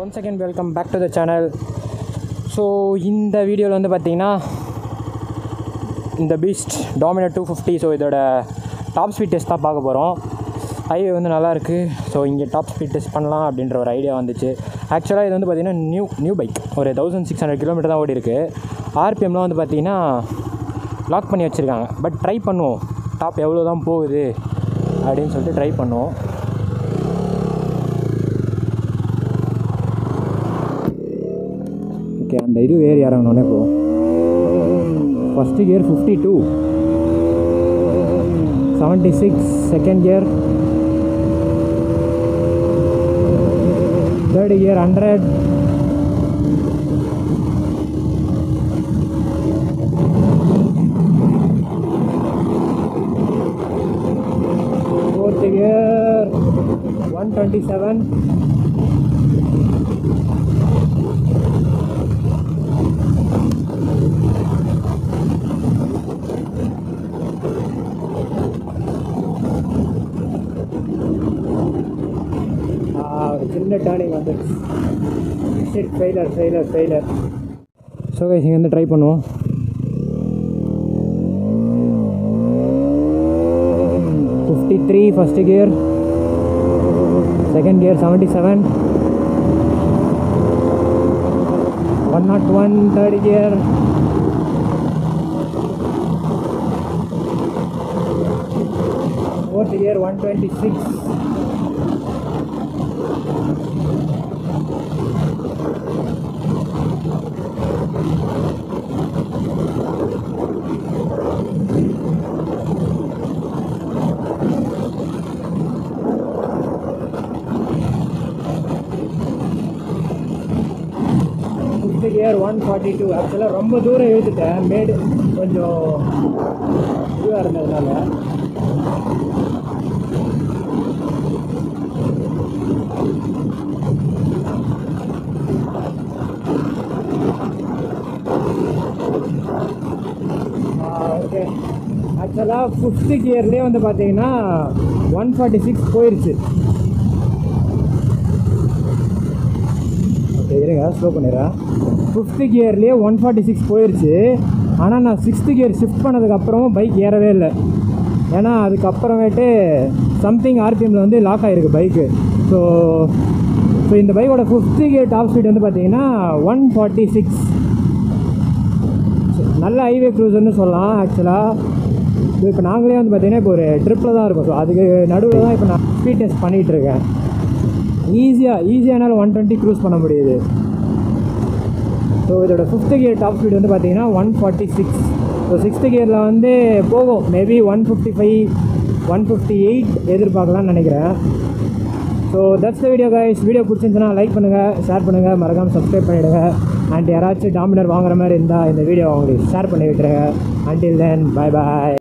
once again welcome back to the channel so இந்த வீடியோவில் வந்து பார்த்தீங்கன்னா இந்த beast Dominar two fifty so இதோட டாப் ஸ்பீட் டெஸ்ட் தான் பார்க்க போகிறோம் ஹைவே வந்து நல்லா இருக்குது ஸோ இங்கே டாப் ஸ்பீட் டெஸ்ட் பண்ணலாம் அப்படின்ற ஒரு ஐடியா வந்துச்சு ஆக்சுவலாக இது வந்து பார்த்திங்கன்னா நியூ நியூ பைக் ஒரு தௌசண்ட் சிக்ஸ் ஹண்ட்ரட் கிலோமீட்டர் தான் ஓடி இருக்கு ஆர்பிஎம்லாம் வந்து பார்த்திங்கன்னா லாக் பண்ணி வச்சுருக்காங்க பட் ட்ரை பண்ணுவோம் டாப் எவ்வளோ தான் போகுது அப்படின்னு சொல்லிட்டு ட்ரை பண்ணுவோம் ஓகே அந்த இது ஏறி இறங்கணுன்னே போகும் first gear fifty two seventy six second gear third gear hundred fourth gear one twenty seven ஒரு சின்ன டேர்னிங் வந்து சரி failure failure failure so guys இங்கே வந்து ட்ரை பண்ணுவோம் fifty three first gear second gear seventy seven one not one third gear fourth gear one twenty six fifth gear one forty two ஆக்சுவலாக ரொம்ப தூரம் இழுத்துட்டேன் மேடு கொஞ்சம் இதுவாக இருந்ததுனால ஓகே ஆக்சுவலாக ஃபிஃப்த்து கியர்லேயே வந்து பார்த்தீங்கன்னா ஒன் ஃபார்ட்டி சிக்ஸ் போயிடுச்சு ஓகே இருங்க ஸ்லோ பண்ணிடுறேன் ஃபிஃப்த்து கியர்லேயே ஒன் ஃபார்ட்டி சிக்ஸ் போயிடுச்சு ஆனால் நான் சிக்ஸ்த்து கியர் ஷிஃப்ட் பண்ணதுக்கப்புறமும் பைக் ஏறவே இல்லை ஏன்னா அதுக்கப்புறமேட்டு சம்திங் ஆர்பிஎம்மில் வந்து லாக் ஆகிருக்கு பைக்கு ஸோ ஸோ இந்த பைக்கோட ஃபிஃப்த்து கியர் டாப் ஸ்பீட் வந்து பார்த்தீங்கன்னா ஒன் ஃபார்ட்டி சிக்ஸ் நல்ல ஹைவே க்ரூசர்னு சொல்லலாம் ஆக்சுவலாக இப்போ நாங்களே வந்து பார்த்தீங்கன்னா இப்போ ஒரு ட்ரிப்பில் தான் இருக்கும் ஸோ அதுக்கு நடுவில் தான் இப்போ நான் ஸ்பீட் டெஸ்ட் பண்ணிகிட்ருக்கேன் ஈஸியாக ஈஸியானால ஒன் டுவெண்ட்டி க்ரூஸ் பண்ண முடியுது ஸோ இதோட ஃபிஃப்த்து கியர் டாப் ஸ்பீட் வந்து பார்த்தீங்கன்னா one forty six so sixth கியரில் வந்து போகும் maybe one fifty five one fifty eight எதிர்பார்க்கலாம்னு நினைக்கிறேன் so that's the video guys video பிடிச்சிருந்துச்சுன்னா லைக் பண்ணுங்கள் ஷேர் பண்ணுங்கள் மறக்காமல் சப்ஸ்கிரைப் பண்ணிவிடுங்க அண்ட் யாராச்சும் டாமினர் வாங்குற மாதிரி இருந்தால் இந்த வீடியோ அவங்களுக்கு ஷேர் பண்ணி விட்டுருங்க அண்டில் தென் பை பாய்